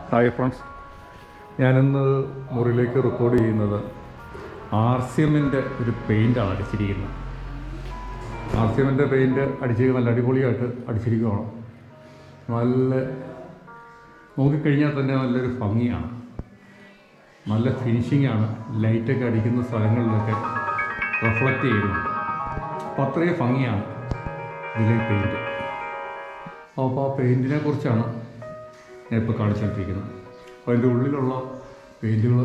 hi friends ഞാനിന്ന് മുറിയിലേക്ക് record ചെയ്യുന്നത് ആർ സി എമ്മിൻ്റെ ഒരു പെയിൻ്റാണ് അടിച്ചിരിക്കുന്നത് ആർ സി എമ്മിൻ്റെ പെയിൻറ്റ് അടിച്ചിരിക്കുന്നത് നല്ല അടിപൊളിയായിട്ട് അടിച്ചിരിക്കുകയാണ് നല്ല നോക്കിക്കഴിഞ്ഞാൽ തന്നെ നല്ലൊരു ഭംഗിയാണ് നല്ല ഫിനിഷിംഗ് ആണ് ലൈറ്റൊക്കെ അടിക്കുന്ന സ്ഥലങ്ങളിലൊക്കെ റിഫ്ലക്റ്റ് ചെയ്യുന്നു അപ്പോൾ അത്രയും ഭംഗിയാണ് ഇതിലെ പെയിൻറ്റ് അപ്പോൾ ആ പെയിൻറ്റിനെ കുറിച്ചാണ് ഞാൻ ഇപ്പോൾ കാണിച്ചുകൊണ്ടിരിക്കുന്നത് അപ്പോൾ അതിൻ്റെ ഉള്ളിലുള്ള പെയിൻറ്റുകൾ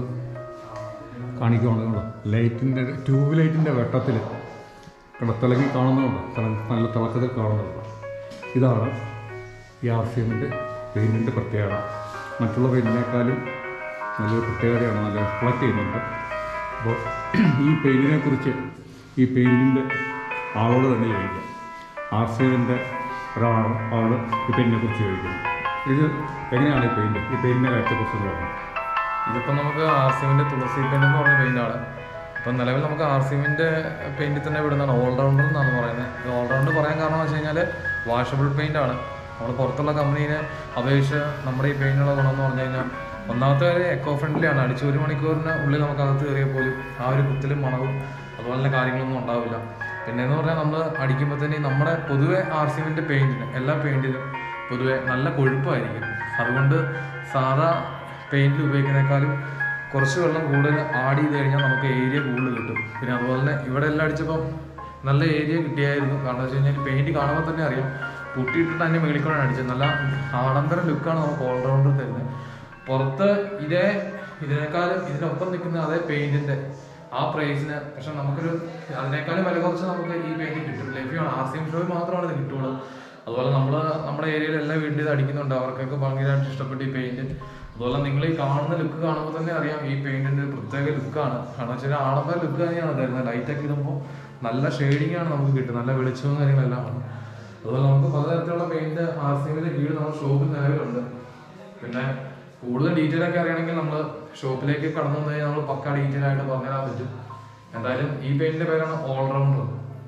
കാണിക്കുകയാണെന്നുള്ള ലൈറ്റിൻ്റെ ട്യൂബ് ലൈറ്റിൻ്റെ വെട്ടത്തിൽ തിളങ്ങി കാണുന്നുണ്ട് തിള- നല്ല തിളക്കത്തിൽ കാണുന്നുണ്ട് ഇതാണ് ഈ ആർ സി എമ്മിൻ്റെ പെയിൻറ്റിൻ്റെ പ്രത്യേകത മറ്റുള്ള പെയിൻറ്റിനേക്കാളും നല്ലൊരു പ്രത്യേകതയാണ് നല്ല റിഫ്ലക്റ്റ് ചെയ്യുന്നുണ്ട് അപ്പോൾ ഈ പെയിൻറ്റിനെ കുറിച്ച് ഈ പെയിൻറ്റിൻ്റെ ആളോട് തന്നെ ചോദിക്കാം ആർ സി എമ്മിൻ്റെ ഒരാൾ ആൾ ഈ പെയിൻറ്റിനെ കുറിച്ച് ചോദിക്കുന്നത് ഇത് എങ്ങനെയാണ് ഈ പെയിൻറ്റ് ഈ പെയിൻറ്റിനെ കാര്യത്തെക്കുറിച്ച് പറഞ്ഞു ഇതിപ്പോൾ നമുക്ക് ആർ സിമിൻ്റെ തുളസി പെയിൻ്റ് എന്ന് പറഞ്ഞ പെയിൻ്റാണ് ഇപ്പം നിലവിൽ നമുക്ക് ആർ സിമിൻ്റെ പെയിൻറ്റിൽ തന്നെ വിടുന്നതാണ് ഓൾറൗണ്ടർ എന്നാണ് പറയുന്നത് ഇത് ഓൾറൗണ്ടർ പറയാൻ കാരണം വെച്ച് കഴിഞ്ഞാൽ വാഷബിൾ പെയിൻ്റ് ആണ് നമ്മൾ പുറത്തുള്ള കമ്പനീനെ അപേക്ഷിച്ച് നമ്മുടെ ഈ പെയിൻറ്റിനുള്ള ഗുണം എന്ന് പറഞ്ഞു കഴിഞ്ഞാൽ ഒന്നാമത്തെ കാര്യം എക്കോ ഫ്രണ്ട്ലി ആണ് അടിച്ച് ഒരു മണിക്കൂറിന് ഉള്ളിൽ നമുക്ക് അകത്ത് കയറിയാൽ പോലും ആ ഒരു കുത്തലും മണവും അതുപോലെ തന്നെ കാര്യങ്ങളൊന്നും ഉണ്ടാവില്ല പിന്നെ എന്ന് പറഞ്ഞാൽ നമ്മൾ അടിക്കുമ്പോൾ തന്നെ നമ്മുടെ പൊതുവെ ആർ സിമിൻ്റെ പെയിൻറ്റിന് എല്ലാ പെയിൻറ്റിനും പൊതുവെ നല്ല കൊഴുപ്പായിരിക്കും അതുകൊണ്ട് സാധാ പെയിൻറ്റിൽ ഉപയോഗിക്കുന്നേക്കാളും കുറച്ച് വെള്ളം കൂടുതൽ ആഡ് ചെയ്ത് കഴിഞ്ഞാൽ നമുക്ക് ഏരിയ കൂടുതൽ കിട്ടും പിന്നെ അതുപോലെ തന്നെ ഇവിടെ എല്ലാം അടിച്ചപ്പോൾ നല്ല ഏരിയ കിട്ടിയായിരുന്നു കാരണം വെച്ച് കഴിഞ്ഞാൽ പെയിൻറ്റ് കാണുമ്പോൾ തന്നെ അറിയാം പുട്ടിയിട്ടിട്ട് തന്നെ മേളിക്കൂടാണ് അടിച്ചത് നല്ല ആഡംബര ലുക്കാണ് നമുക്ക് ഓൾറൗണ്ടർ തരുന്നത് പുറത്ത് ഇതേ ഇതിനേക്കാളും ഇതിനൊപ്പം നിൽക്കുന്ന അതേ പെയിൻറ്റിൻ്റെ ആ പ്രൈസിന് പക്ഷെ നമുക്കൊരു അതിനേക്കാളും വില കുറച്ച് നമുക്ക് ഈ പെയിൻറ്റ് കിട്ടും ലഭ്യമാണ് ആർ സി എം ഷോയിൽ മാത്രമാണ് ഇത് കിട്ടുള്ളൂ അതുപോലെ നമ്മൾ നമ്മുടെ ഏരിയയിൽ എല്ലാ വീട്ടിലും ഇത് അടിക്കുന്നുണ്ട് അവർക്കൊക്കെ ഭയങ്കരമായിട്ട് ഇഷ്ടപ്പെട്ടു ഈ പെയിന്റ് അതുപോലെ നിങ്ങൾ ഈ കാണുന്ന ലുക്ക് കാണുമ്പോൾ തന്നെ അറിയാം ഈ പെയിന്റിന്റെ ഒരു പ്രത്യേക ലുക്കാണ് കാരണം വെച്ചാൽ ആഡംബര ലുക്ക് തന്നെയാണ് തരുന്നത് ലൈറ്റൊക്കെ ഇടുമ്പോൾ നല്ല ഷെയ്ഡിംഗ് ആണ് നമുക്ക് കിട്ടുന്നത് നല്ല വെളിച്ചവും കാര്യങ്ങളെല്ലാം ആണ് അതുപോലെ നമുക്ക് പലതരത്തിലുള്ള പെയിന്റ് ആർ സി എമ്മിന്റെ കീഴിൽ നമ്മുടെ ഷോപ്പിൽ നിലവിലുണ്ട് പിന്നെ കൂടുതൽ ഡീറ്റെയിൽ ഒക്കെ അറിയണമെങ്കിൽ നമ്മൾ ഷോപ്പിലേക്ക് കടന്നു വന്നു കഴിഞ്ഞാൽ നമ്മൾ പക്ക ഡീറ്റെയിൽ ആയിട്ട് പറഞ്ഞുതരാൻ പറ്റും എന്തായാലും ഈ പെയിന്റിന്റെ പേരാണ് ഓൾറൗണ്ടർ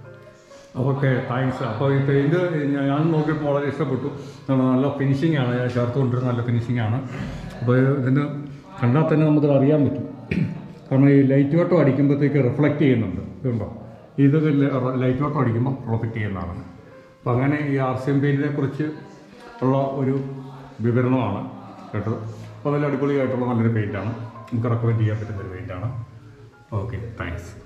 ഓക്കെ താങ്ക്സ് അപ്പോൾ ഈ പെയിൻറ്റ് ഞാൻ നോക്കിയപ്പോൾ വളരെ ഇഷ്ടപ്പെട്ടു കാരണം നല്ല ഫിനിഷിംഗ് ആണ് ഞാൻ ചേർത്ത് കൊണ്ടിരുന്ന നല്ല ഫിനിഷിംഗ് ആണ് അപ്പോൾ ഇതിന് കണ്ടാൽ തന്നെ നമുക്കത് അറിയാൻ പറ്റും കാരണം ഈ ലൈറ്റ് വെട്ടം അടിക്കുമ്പോഴത്തേക്ക് റിഫ്ലക്റ്റ് ചെയ്യുന്നുണ്ട് ഇതുണ്ടോ ഇത് ലൈറ്റ് വെട്ടം അടിക്കുമ്പോൾ റിഫ്ലക്റ്റ് ചെയ്യുന്നതാണ് അപ്പോൾ അങ്ങനെ ഈ ആർ സി എം പെയിൻറ്റിനെ കുറിച്ച് ഉള്ള ഒരു വിവരണമാണ് കേട്ടത് അപ്പോൾ നല്ല അടിപൊളിയായിട്ടുള്ള നല്ലൊരു പെയിൻറ്റാണ് നമുക്ക് റെക്കമെൻഡ് ചെയ്യാൻ പറ്റുന്ന ഒരു പെയിൻറ്റാണ് ഓക്കെ താങ്ക്സ്